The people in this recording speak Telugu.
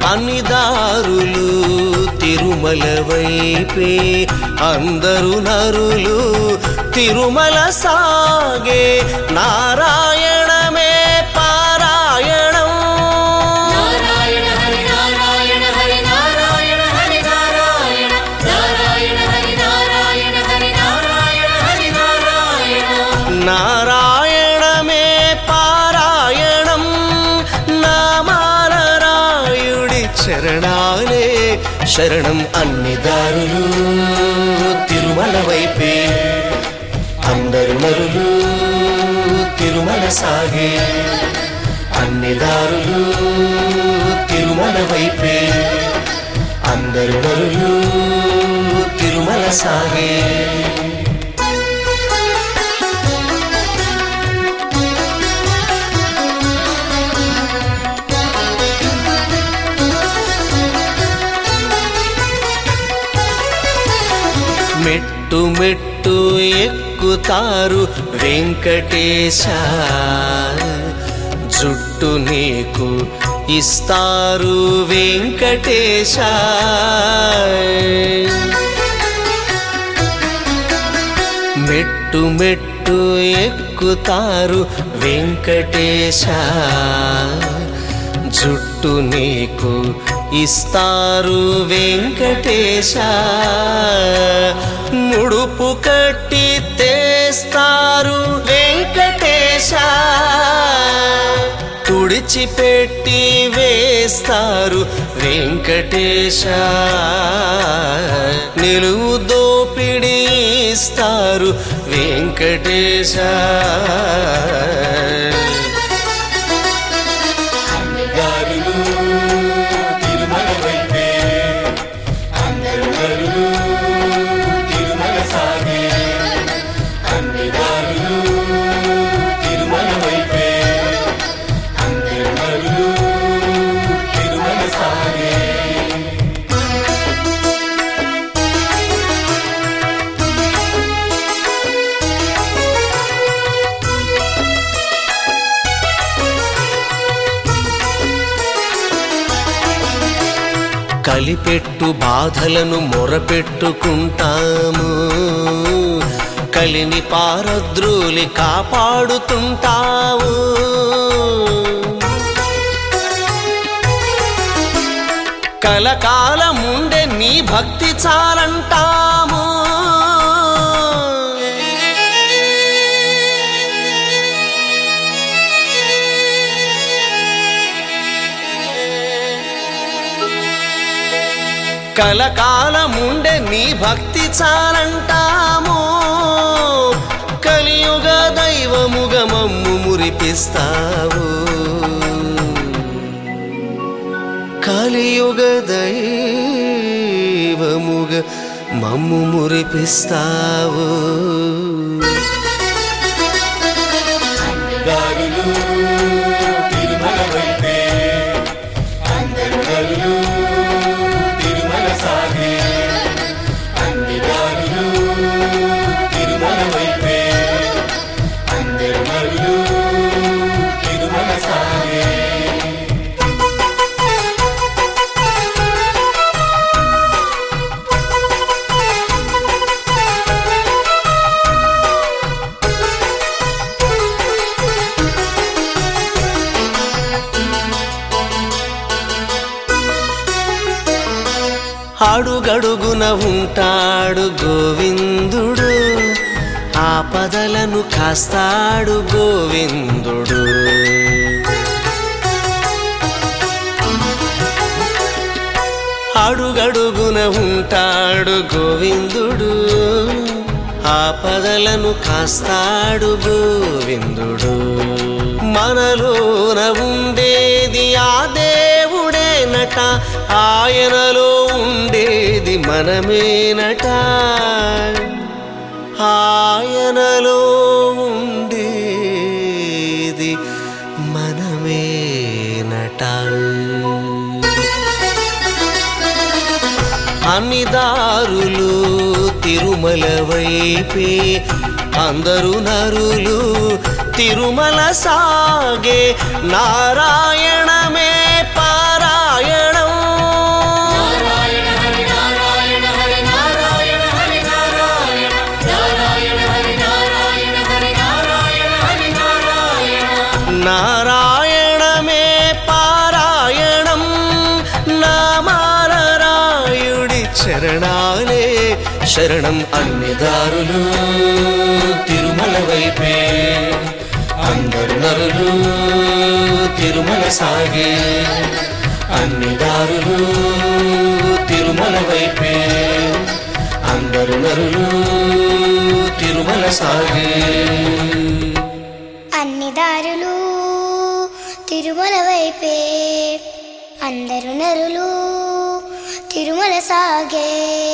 అన్ని దారులు తిరుమల వైపే అందరు నరులు తిరుమల సాగే నారాయణమే పారాయణం నారాయణ హరి నారాయణ హరి నారాయణ హరి నారాయణ నారాయణ హరి నారాయణ హరి నారాయణ హరి నారాయణ నారాయణమే పారాయణం నామాల రాయుడి చరణాలే శరణం అన్ని దారులు తిరుమల వైపే అందరు నరులు తిరుమల సాగే అన్ని దారులు తిరుమల వైపే అందరు నరులు తిరుమల సాగే మెట్టు మెట్టు ఎక్కుతారు వెంకటేశ జుట్టు నీకు ఇస్తారు వెంకటేశ మెట్టు మెట్టు ఎక్కుతారు వెంకటేశ జుట్టు నీకు ఇస్తారు వెంకటేశ ముడుపు కట్టి తెస్తారు వెంకటేశ తుడిచిపెట్టి వేస్తారు వెంకటేశ నిలువు దోపిడి ఇస్తారు వెంకటేశ దారులు తిరుమల వైపే అందరు నరులు తిరుమల సాగే అన్ని దారులు తిరుమల వైపే అందరు నరులు తిరుమల సాగే కలిపెట్టు బాధలను మొరపెట్టుకుంటాము కలిని పారద్రోలి కాపాడుతుంటావు కలకాలముండే నీ భక్తి చాలంటాము కలకాలముండే నీ భక్తి చాలంటాము కలియుగ దైవముగ మమ్ము మురిపిస్తావు కలియుగ దైవముగ మమ్ము మురిపిస్తావు దారులు తిరుమల వైపే అందరు నరులు తిరుమల సాగే అన్ని దారులు తిరుమల వైపే అందరు నరులు తిరుమల సాగే అడుగడుగున ఉంటాడు గోవిందుడు ఆపదలను కాస్తాడు గోవిందుడు అడుగడుగున ఉంటాడు గోవిందుడు ఆపదలను కాస్తాడు గోవిందుడు మనలోన ఉండేది ఆ దేవుడేనట ఆయనలో ఉండేది మనమేనట ఆయనలో ఉండేది మనమేనట అన్ని దారులు తిరుమల వైపే అందరు నరులు తిరుమల సాగే నారాయణమే పారాయణం శరణాలే శరణం అన్ని దారులు తిరుమల వైపే అందరు నరులు తిరుమల సాగే అన్ని దారులు తిరుమల వైపే అందరు నరులు తిరుమల సాగే అన్ని దారులు తిరుమల వైపే అందరు నరులు తిరుమల సాగే